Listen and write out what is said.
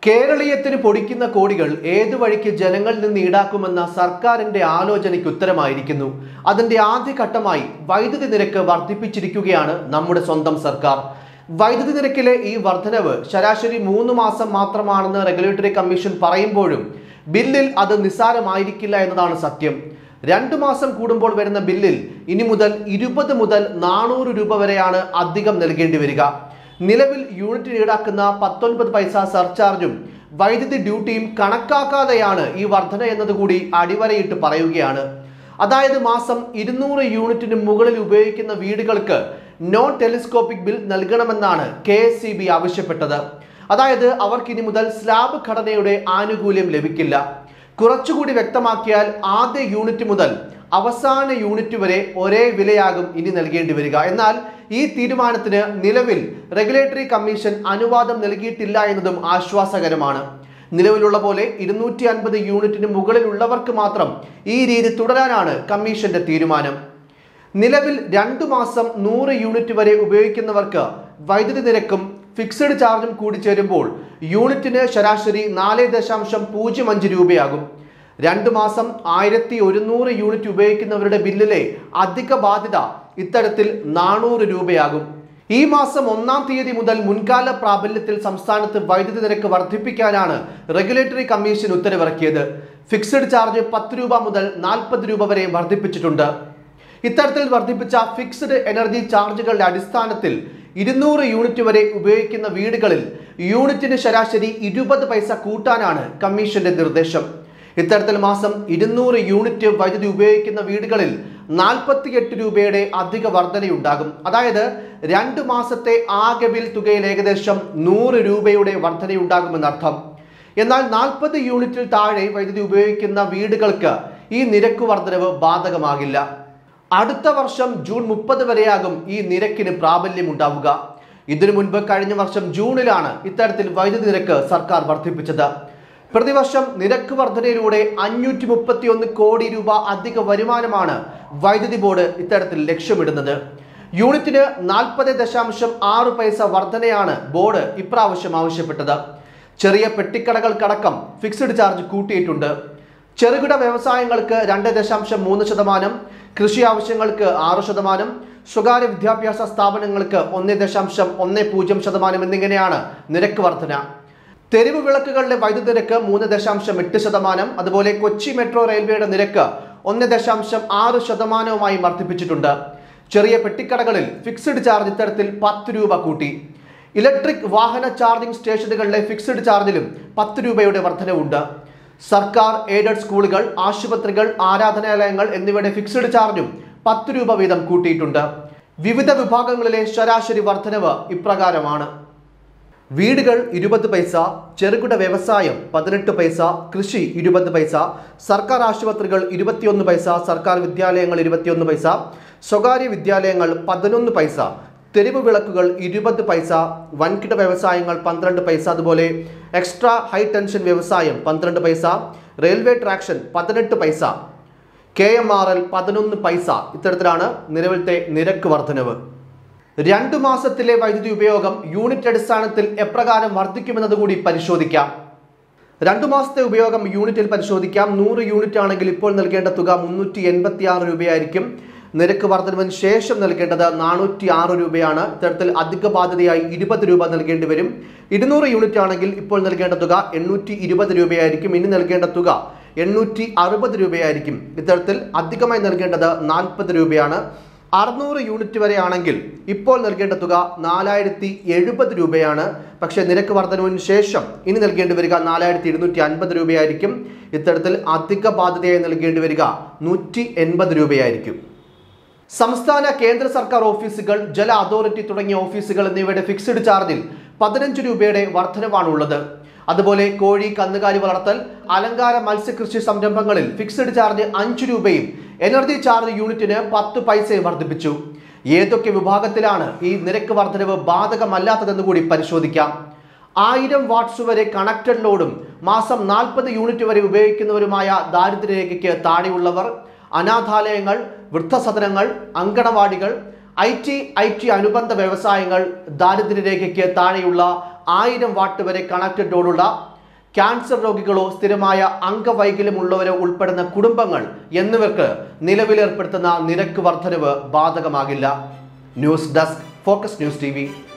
കേരളീയത്തിന് പൊടിക്കുന്ന കോടികൾ ഏതു വഴിക്ക് ജനങ്ങളിൽ നിന്ന് ഈടാക്കുമെന്ന സർക്കാരിന്റെ ആലോചനയ്ക്ക് ഉത്തരമായിരിക്കുന്നു അതിന്റെ ആദ്യഘട്ടമായി വൈദ്യുതി നിരക്ക് വർദ്ധിപ്പിച്ചിരിക്കുകയാണ് നമ്മുടെ സ്വന്തം സർക്കാർ വൈദ്യുതി നിരക്കിലെ ഈ വർധനവ് ശരാശരി മൂന്ന് മാസം മാത്രമാണെന്ന് റെഗുലേറ്ററി കമ്മീഷൻ പറയുമ്പോഴും ബില്ലിൽ അത് നിസ്സാരമായിരിക്കില്ല എന്നതാണ് സത്യം രണ്ടു മാസം കൂടുമ്പോൾ വരുന്ന ബില്ലിൽ ഇനി മുതൽ ഇരുപത് മുതൽ നാനൂറ് രൂപ വരെയാണ് അധികം നൽകേണ്ടി വരിക നിലവിൽ യൂണിറ്റിന് ഈടാക്കുന്ന പത്തൊൻപത് പൈസ സർചാർജും വൈദ്യുതി ഡ്യൂട്ടിയും കണക്കാക്കാതെയാണ് ഈ വർധന എന്നതുകൂടി അടിവരയിട്ട് പറയുകയാണ് അതായത് മാസം ഇരുന്നൂറ് യൂണിറ്റിന് മുകളിൽ ഉപയോഗിക്കുന്ന വീടുകൾക്ക് നോൺ ടെലിസ്കോപ്പിക് ബിൽ നൽകണമെന്നാണ് കെ എസ് സി ബി ആവശ്യപ്പെട്ടത് അതായത് അവർക്ക് ഇനി മുതൽ സ്ലാബ് ഘടനയുടെ ആനുകൂല്യം ലഭിക്കില്ല കുറച്ചുകൂടി വ്യക്തമാക്കിയാൽ ആദ്യ യൂണിറ്റ് മുതൽ അവസാന യൂണിറ്റ് വരെ ഒരേ വിലയാകും ഇനി നൽകേണ്ടി വരിക എന്നാൽ ഈ തീരുമാനത്തിന് നിലവിൽ റെഗുലേറ്ററി കമ്മീഷൻ അനുവാദം നൽകിയിട്ടില്ല എന്നതും ആശ്വാസകരമാണ് നിലവിലുള്ള പോലെ ഇരുന്നൂറ്റി അൻപത് യൂണിറ്റിന് മുകളിലുള്ളവർക്ക് മാത്രം ഈ രീതി തുടരാനാണ് കമ്മീഷന്റെ തീരുമാനം നിലവിൽ രണ്ടു മാസം നൂറ് യൂണിറ്റ് വരെ ഉപയോഗിക്കുന്നവർക്ക് വൈദ്യുതി നിരക്കും ഫിക്സഡ് ചാർജും കൂടി ചേരുമ്പോൾ യൂണിറ്റിന് ശരാശരി നാല് ദശാംശം പൂജ്യം അഞ്ച് രൂപയാകും രണ്ട് മാസം ആയിരത്തി ഒരുന്നൂറ് യൂണിറ്റ് ഉപയോഗിക്കുന്നവരുടെ ബില്ലിലെ അധിക ബാധ്യത ഇത്തരത്തിൽ നാനൂറ് രൂപയാകും ഈ മാസം ഒന്നാം തീയതി മുതൽ മുൻകാല പ്രാബല്യത്തിൽ സംസ്ഥാനത്ത് വൈദ്യുതി നിരക്ക് വർദ്ധിപ്പിക്കാനാണ് റെഗുലേറ്ററി കമ്മീഷൻ ഉത്തരവിറക്കിയത് ഫിക്സഡ് ചാർജ് പത്ത് രൂപ മുതൽ നാൽപ്പത് രൂപ വരെ വർദ്ധിപ്പിച്ചിട്ടുണ്ട് ഇത്തരത്തിൽ വർദ്ധിപ്പിച്ച ഫിക്സ്ഡ് എനർജി ചാർജുകളുടെ അടിസ്ഥാനത്തിൽ ഇരുന്നൂറ് യൂണിറ്റ് വരെ ഉപയോഗിക്കുന്ന വീടുകളിൽ യൂണിറ്റിന് ശരാശരി ഇരുപത് പൈസ കൂട്ടാനാണ് കമ്മീഷന്റെ നിർദ്ദേശം ഇത്തരത്തിൽ മാസം ഇരുന്നൂറ് യൂണിറ്റ് വൈദ്യുതി ഉപയോഗിക്കുന്ന വീടുകളിൽ നാൽപ്പത്തിയെട്ട് രൂപയുടെ അധിക വർധനയുണ്ടാകും അതായത് രണ്ട് മാസത്തെ ആകെ ബിൽ തുകയിൽ ഏകദേശം നൂറ് രൂപയുടെ വർധനയുണ്ടാകുമെന്നർത്ഥം എന്നാൽ നാൽപ്പത് യൂണിറ്റിൽ താഴെ വൈദ്യുതി ഉപയോഗിക്കുന്ന വീടുകൾക്ക് ഈ നിരക്ക് വർധനവ് ബാധകമാകില്ല അടുത്ത വർഷം ജൂൺ മുപ്പത് വരെയാകും ഈ നിരക്കിന് പ്രാബല്യം ഉണ്ടാവുക ഇതിനു മുൻപ് കഴിഞ്ഞ വർഷം ജൂണിലാണ് ഇത്തരത്തിൽ വൈദ്യുതി നിരക്ക് സർക്കാർ വർദ്ധിപ്പിച്ചത് പ്രതിവർഷം നിരക്ക് വർധനയിലൂടെ അഞ്ഞൂറ്റി മുപ്പത്തി ഒന്ന് കോടി രൂപ അധിക വരുമാനമാണ് വൈദ്യുതി ബോർഡ് ഇത്തരത്തിൽ ലക്ഷ്യമിടുന്നത് യൂണിറ്റിന് നാൽപ്പത് ദശാംശം ആറ് പൈസ വർധനയാണ് ബോർഡ് ഇപ്രാവശ്യം ആവശ്യപ്പെട്ടത് ചെറിയ പെട്ടിക്കടകൾക്കടക്കം ഫിക്സഡ് ചാർജ് കൂട്ടിയിട്ടുണ്ട് ചെറുകിട വ്യവസായങ്ങൾക്ക് രണ്ട് ദശാംശം മൂന്ന് ശതമാനം കൃഷി ആവശ്യങ്ങൾക്ക് ആറ് ശതമാനം സ്വകാര്യ വിദ്യാഭ്യാസ സ്ഥാപനങ്ങൾക്ക് ഒന്ന് ദശാംശം ഒന്ന് പൂജ്യം ശതമാനം എന്നിങ്ങനെയാണ് നിരക്ക് വർധന തെരുവ് വിളക്കുകളുടെ വൈദ്യുതി നിരക്ക് മൂന്ന് ദശാംശം എട്ട് ശതമാനം അതുപോലെ കൊച്ചി മെട്രോ റെയിൽവേയുടെ നിരക്ക് ഒന്ന് ദശാംശം ആറ് ശതമാനവുമായി വർദ്ധിപ്പിച്ചിട്ടുണ്ട് ചെറിയ പെട്ടിക്കടകളിൽ ഫിക്സഡ് ചാർജ് ഇത്തരത്തിൽ പത്ത് രൂപ കൂട്ടി ഇലക്ട്രിക് വാഹന ചാർജിംഗ് സ്റ്റേഷനുകളിലെ ഫിക്സഡ് ചാർജിലും പത്ത് രൂപയുടെ വർധനവുണ്ട് സർക്കാർ എയ്ഡഡ് സ്കൂളുകൾ ആശുപത്രികൾ ആരാധനാലയങ്ങൾ എന്നിവയുടെ ഫിക്സഡ് ചാർജും പത്ത് രൂപ വീതം കൂട്ടിയിട്ടുണ്ട് വിവിധ വിഭാഗങ്ങളിലെ ശരാശരി വർധനവ് ഇപ്രകാരമാണ് വീടുകൾ ഇരുപത് പൈസ ചെറുകിട വ്യവസായം പതിനെട്ട് പൈസ കൃഷി ഇരുപത് പൈസ സർക്കാർ ആശുപത്രികൾ ഇരുപത്തിയൊന്ന് പൈസ സർക്കാർ വിദ്യാലയങ്ങൾ ഇരുപത്തിയൊന്ന് പൈസ സ്വകാര്യ വിദ്യാലയങ്ങൾ പതിനൊന്ന് പൈസ തെരുവ് വിളക്കുകൾ ഇരുപത് പൈസ വൻകിട വ്യവസായങ്ങൾ പന്ത്രണ്ട് പൈസ അതുപോലെ എക്സ്ട്രാ ഹൈ ടെൻഷൻ വ്യവസായം പന്ത്രണ്ട് പൈസ റെയിൽവേ ട്രാക്ഷൻ പതിനെട്ട് പൈസ കെ എം ആർ എൽ പതിനൊന്ന് പൈസ ഇത്തരത്തിലാണ് നിലവിലത്തെ നിരക്ക് വർധനവ് രണ്ടു മാസത്തിലെ വൈദ്യുതി ഉപയോഗം യൂണിറ്റ് അടിസ്ഥാനത്തിൽ എപ്രകാരം വർദ്ധിക്കുമെന്നത് കൂടി പരിശോധിക്കാം രണ്ടു മാസത്തെ ഉപയോഗം യൂണിറ്റിൽ പരിശോധിക്കാം നൂറ് യൂണിറ്റ് ആണെങ്കിൽ ഇപ്പോൾ നൽകേണ്ട തുക മുന്നൂറ്റി എൺപത്തി ആറ് രൂപയായിരിക്കും നിരക്ക് വർധനവിന് ശേഷം നൽകേണ്ടത് നാനൂറ്റി ആറ് രൂപയാണ് ഇത്തരത്തിൽ അധിക ബാധ്യതയായി ഇരുപത് രൂപ നൽകേണ്ടി വരും ഇരുന്നൂറ് യൂണിറ്റ് ആണെങ്കിൽ ഇപ്പോൾ നൽകേണ്ട തുക എണ്ണൂറ്റി ഇരുപത് രൂപയായിരിക്കും ഇനി നൽകേണ്ട തുക എണ്ണൂറ്റി അറുപത് രൂപയായിരിക്കും ഇത്തരത്തിൽ അധികമായി നൽകേണ്ടത് നാൽപ്പത് രൂപയാണ് അറുന്നൂറ് യൂണിറ്റ് വരെ ആണെങ്കിൽ ഇപ്പോൾ നൽകേണ്ട തുക നാലായിരത്തി എഴുപത് രൂപയാണ് പക്ഷേ നിരക്ക് വർധനവിന് ശേഷം ഇനി നൽകേണ്ടി വരിക നാലായിരത്തി ഇരുന്നൂറ്റി അൻപത് രൂപയായിരിക്കും ഇത്തരത്തിൽ അധിക ബാധ്യതയായി നൽകേണ്ടി വരിക നൂറ്റി എൺപത് രൂപയായിരിക്കും സംസ്ഥാന കേന്ദ്ര സർക്കാർ ഓഫീസുകൾ ജല അതോറിറ്റി തുടങ്ങിയ ഓഫീസുകൾ എന്നിവയുടെ ഫിക്സഡ് ചാർജിൽ പതിനഞ്ച് രൂപയുടെ വർധനവാണുള്ളത് അതുപോലെ കോഴി കന്നുകാലി വളർത്തൽ അലങ്കാര മത്സ്യകൃഷി സംരംഭങ്ങളിൽ ഫിക്സഡ് ചാർജ് അഞ്ച് രൂപയും എനർജി ചാർജ് യൂണിറ്റിന് പത്ത് പൈസയും വർദ്ധിപ്പിച്ചു ഏതൊക്കെ വിഭാഗത്തിലാണ് ഈ നിരക്ക് വർധനവ് ബാധകമല്ലാത്തതെന്ന് കൂടി പരിശോധിക്കാം ആയിരം വാട്ട്സ് വരെ കണക്റ്റഡ് ലോഡും മാസം നാൽപ്പത് യൂണിറ്റ് വരെ ഉപയോഗിക്കുന്നവരുമായ ദാരിദ്ര്യരേഖയ്ക്ക് താഴെയുള്ളവർ അനാഥാലയങ്ങൾ വൃദ്ധസദനങ്ങൾ അങ്കണവാടികൾ ഐ ടി ഐ ടി അനുബന്ധ വ്യവസായങ്ങൾ ദാരിദ്ര്യരേഖയ്ക്ക് താഴെയുള്ള ആയിരം വാട്ട് വരെ കണക്റ്റഡ് ലോഡുള്ള ക്യാൻസർ രോഗികളോ സ്ഥിരമായ അംഗവൈകല്യമുള്ളവരോ ഉൾപ്പെടുന്ന കുടുംബങ്ങൾ എന്നിവർക്ക് നിലവിലേർപ്പെടുത്തുന്ന നിരക്ക് വർധനവ് ബാധകമാകില്ല news desk focus news T